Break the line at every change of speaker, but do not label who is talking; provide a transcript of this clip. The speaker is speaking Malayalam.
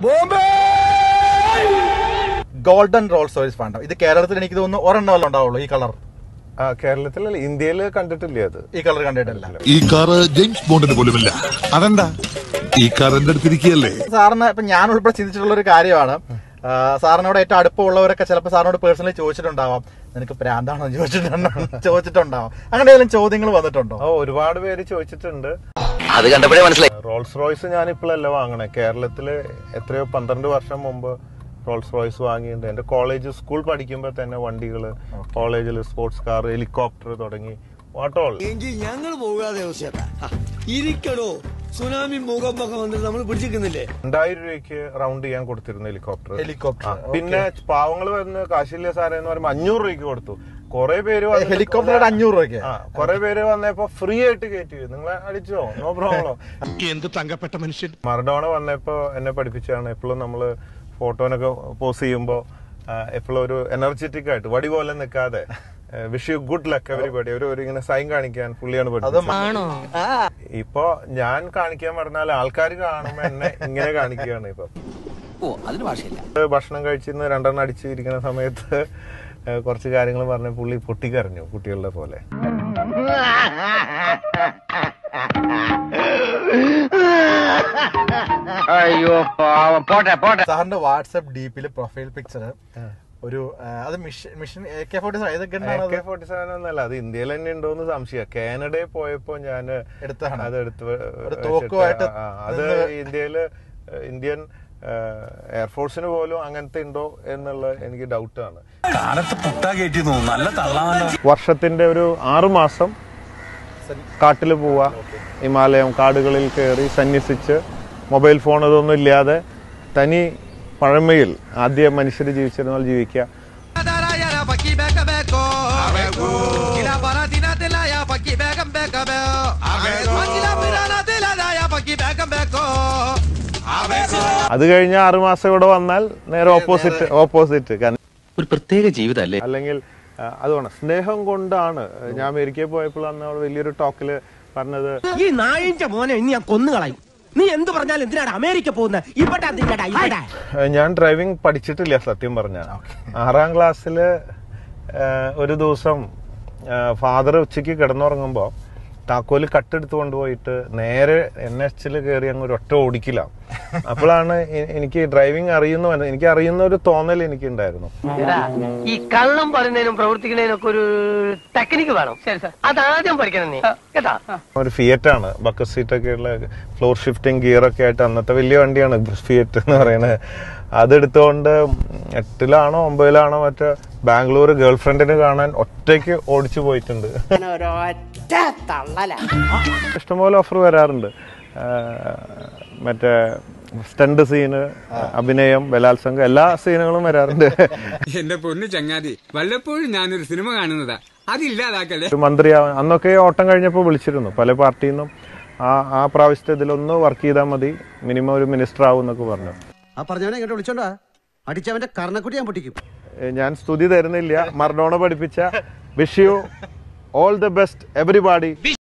ഗോൾഡൻ റോൾസ് റോയ്സ് ഫാണ്ടം ഇത് കേരളത്തിൽ എനിക്ക് തോന്നുന്നു ഒരെണ്ണമല്ല ഉണ്ടാവുള്ളൂ ഈ കളർ
ആ കേരളത്തിലല്ല ഇന്ത്യയിൽ കണ്ടിട്ടില്ല അത്
ഈ കളർ കണ്ടിട്ടില്ല
ഈ കാറ് ജെയിംസ് ബോണ്ടിന് പോലുമില്ല അതെന്താ ഈ കാർ എന്റെ അടുത്തിരിക്കുകയല്ലേ
സാറിന് ഇപ്പൊ ഞാൻ ഉൾപ്പെടെ ചിന്തിച്ചിട്ടുള്ള ഒരു കാര്യമാണ് ആ, സാറിനോട് ഏറ്റവും അടുപ്പമുള്ളവരൊക്കെ ചിലപ്പോൾ സാറിനോട് പേഴ്സണലി ചോദിച്ചിട്ടുണ്ടാവാം നിനക്ക് പ്രാന്താണോ എന്ന് ചോദിച്ചിട്ടുണ്ടോ ചോദിച്ചിട്ടുണ്ടാവാം അങ്ങനെ ഏതെങ്കിലും ചോദ്യങ്ങൾ വന്നിട്ടുണ്ടോ
ഓ ഒരുപാട് പേര് ചോദിച്ചിട്ടുണ്ട്
അത് കണ്ടപ്പോഴേ മനസ്സിലായി
റോൾസ് റോയ്സ് ഞാൻ ഇപ്പോഴല്ല വാങ്ങണേ കേരളത്തില് എത്രയോ പന്ത്രണ്ട് വർഷം മുമ്പ് റോൾസ് റോയ്സ് വാങ്ങിയിട്ടുണ്ട് എന്റെ കോളേജ് സ്കൂൾ പഠിക്കുമ്പോൾ തന്നെ വണ്ടികൾ കോളേജിൽ സ്പോർട്സ് കാർ ഹെലികോപ്റ്റർ തുടങ്ങി വാട്ട് ഓൾ
എങ്കിൽ ഞങ്ങൾ പോകാതെ ദിവസേട്ടാ ഇരിക്കടോ സുനാമി ഭൂകമ്പൊക്കെ വന്നിട്ട് നമ്മൾ പിടിച്ചിരിക്കുന്നില്ലേ
രണ്ടായിരം രൂപയ്ക്ക് റൗണ്ട് ചെയ്യാൻ കൊടുത്തിരുന്നു ഹെലികോപ്റ്റർ
ഹെലികോപ്റ്റർ
പിന്നെ പാവങ്ങൾ വരുന്ന കാശില്ല സാറേ എന്ന് പറയുമ്പോൾ അഞ്ഞൂറ് രൂപയ്ക്ക് കൊടുത്തു കുറെ പേര് വന്നിട്ട്
ഹെലികോപ്റ്ററുടെ അഞ്ഞൂറ് രൂപയ്ക്ക്
ആ കുറെ പേര് വന്നപ്പോ ഫ്രീ ആയിട്ട് കയറ്റി നിങ്ങളെ അടിച്ചോ നോ പ്രോബ്ലം
എന്ത് തങ്കപ്പെട്ട മനുഷ്യൻ
മറഡോണ വന്നപ്പോ എന്നെ പഠിപ്പിച്ചാണ് എപ്പോഴും നമ്മള് ഫോട്ടോനൊക്കെ പോസ് ചെയ്യുമ്പോ എപ്പോഴും ഒരു എനർജറ്റിക് ആയിട്ട് വടി പോലെ നിൽക്കാതെ wish you good luck everybody ഒരു ഒരു ഇങ്ങനെ സൈൻ കാണിക്കാൻ പുള്ളിയാണ് പഠിപ്പിച്ചത് ഇപ്പൊ ഞാൻ കാണിക്കാൻ പറഞ്ഞാൽ ആൾക്കാർ കാണുമ്പോ എന്നെ ഇങ്ങനെ കാണിക്കുകയാണ് ഇപ്പൊ
ഓ അതിന് ഭാഷയില്ല
ഭക്ഷണം കഴിച്ചിരുന്ന് രണ്ടെണ്ണം അടിച്ച് ഇരിക്കുന്ന സമയത്ത് ഏഹ് കുറച്ച് കാര്യങ്ങൾ പറഞ്ഞ പുള്ളി പൊട്ടിക്കരഞ്ഞു കുട്ടികളുടെ പോലെ
അയ്യോ പാവം പോട്ടെ പോട്ടെ
സാറിന്റെ വാട്സ്ആപ്പ് ഡീപ്പില് പ്രൊഫൈൽ പിക്ചർ ഒരു ആ, അത് mission mission A K forty seven ഏതൊക്കെ
കെ ഫോർട്ടി സെവൻ ഒന്നല്ല അത് ഇന്ത്യയിൽ തന്നെ ഉണ്ടോന്ന് സംശയം കാനഡയിൽ പോയപ്പോ ഞാൻ
എടുത്തതാണ്.
അത് എടുത്ത് വെ-
ഒരു
വെച്ചിട്ട്
തോക്കുമായിട്ട്
ആ, അത് ഇന്ത്യയില് ഇന്ത്യൻ എയർഫോഴ്സിന് പോലും അങ്ങനത്തെ ഉണ്ടോ എന്നുള്ള എനിക്ക് ഡൗട്ടാണ്
കാലത്ത് പുട്ടാ കയറ്റി തോന്നുന്നു നല്ല തള്ളാണല്ലോ
വർഷത്തിന്റെ ഒരു ആറു മാസം കാട്ടിൽ പോവുക ഹിമാലയം കാടുകളിൽ കയറി സന്യസിച്ച് മൊബൈൽ ഫോൺ ഇതൊന്നും ഇല്ലാതെ തനി പഴമയിൽ ആദ്യ മനുഷ്യർ ജീവിച്ചിരുന്ന പോലെ ജീവിക്കുക അത് കഴിഞ്ഞ ആറു മാസം ഇവിടെ വന്നാൽ നേരെ ഓപ്പോസിറ്റ് ഓപ്പോസിറ്റ് കാരണം
ഒരു പ്രത്യേക ജീവിതല്ലേ
അല്ലെങ്കിൽ ആ, അതുകൊണ്ട് സ്നേഹം കൊണ്ടാണ് ഞാൻ അമേരിക്കയിൽ പോയപ്പോൾ അന്ന് അവൾ വലിയൊരു ടോക്കില് പറഞ്ഞത്
ഈ നായിന്റെ മോനെ ഇനി ഞാൻ കൊന്നുകളയും നീ എന്ത് പറഞ്ഞാലും എന്തിനാണ് അമേരിക്ക പോകുന്നത് ഇവിടെ അതിന്റെ ഇവിടെ
ഏഹ് ഞാൻ ഡ്രൈവിംഗ് പഠിച്ചിട്ടില്ല സത്യം പറഞ്ഞ ആറാം ക്ലാസ്സില് ഏഹ് ഒരു ദിവസം ഫാദർ ഉച്ചയ്ക്ക് കിടന്നുറങ്ങുമ്പോൾ താക്കോല് കട്ടെടുത്ത് കൊണ്ടുപോയിട്ട് നേരെ എൻ എച്ചിൽ കയറി അങ്ങ് ഒരു ഒറ്റ ഓടിക്കില്ല അപ്പോഴാണ് എ- എനിക്ക് ഡ്രൈവിംഗ് അറിയുന്ന എനിക്ക് അറിയുന്ന ഒരു തോന്നൽ എനിക്ക് ഉണ്ടായിരുന്നു
ഈ കള്ളം പറയുന്നതിനും പ്രവർത്തിക്കുന്നതിനും ഒക്കെ ഒരു ടെക്നിക്ക് വേണം അതാദ്യം പഠിക്കണം നീ കേട്ടാ
ഒരു ഫിയറ്റ് ആണ് ബക്കറ്റ് സീറ്റ് ഒക്കെ ഉള്ള ഫ്ലോർ ഷിഫ്റ്റിംഗ് ഗിയർ ഒക്കെ ആയിട്ട് അന്നത്തെ വലിയ വണ്ടിയാണ് ഫിയറ്റ് എന്ന് പറയുന്നത് അതെടുത്തുകൊണ്ട് എട്ടിലാണോ ഒമ്പതിലാണോ മറ്റേ ബാംഗ്ലൂർ ഗേൾ ഫ്രണ്ടിനെ കാണാൻ ഒറ്റയ്ക്ക് ഓടിച്ചു പോയിട്ടുണ്ട് ഇഷ്ടംപോലെ ഓഫർ വരാറുണ്ട് ആ, മറ്റേ സ്റ്റണ്ട് സീന് അഭിനയം ബലാത്സംഗം എല്ലാ സീനുകളും വരാറുണ്ട്
എന്റെ പൊന്നു ചങ്ങാതി വല്ലപ്പോഴും ഞാനൊരു സിനിമ കാണുന്നതാ അതില്ലാതാക്കല്ലേ
ഒരു മന്ത്രിയാവാൻ അന്നൊക്കെ ഓട്ടം കഴിഞ്ഞപ്പോൾ വിളിച്ചിരുന്നു പല പാർട്ടിയിൽ നിന്നും ആ ആ പ്രാവശ്യത്തെ ഇതിലൊന്ന് വർക്ക് ചെയ്താൽ മതി മിനിമം ഒരു മിനിസ്റ്റർ ആവും എന്നൊക്കെ പറഞ്ഞു
ആ പറഞ്ഞവനെ ഇങ്ങോട്ട് വിളിച്ചോണ്ടാ അടിച്ചവന്റെ കർണക്കുട്ടി ഞാൻ പൊട്ടിക്കും
ഏ, ഞാൻ സ്തുതി തരുന്നില്ല മർഡോണ പഠിപ്പിച്ച wish you all the best everybody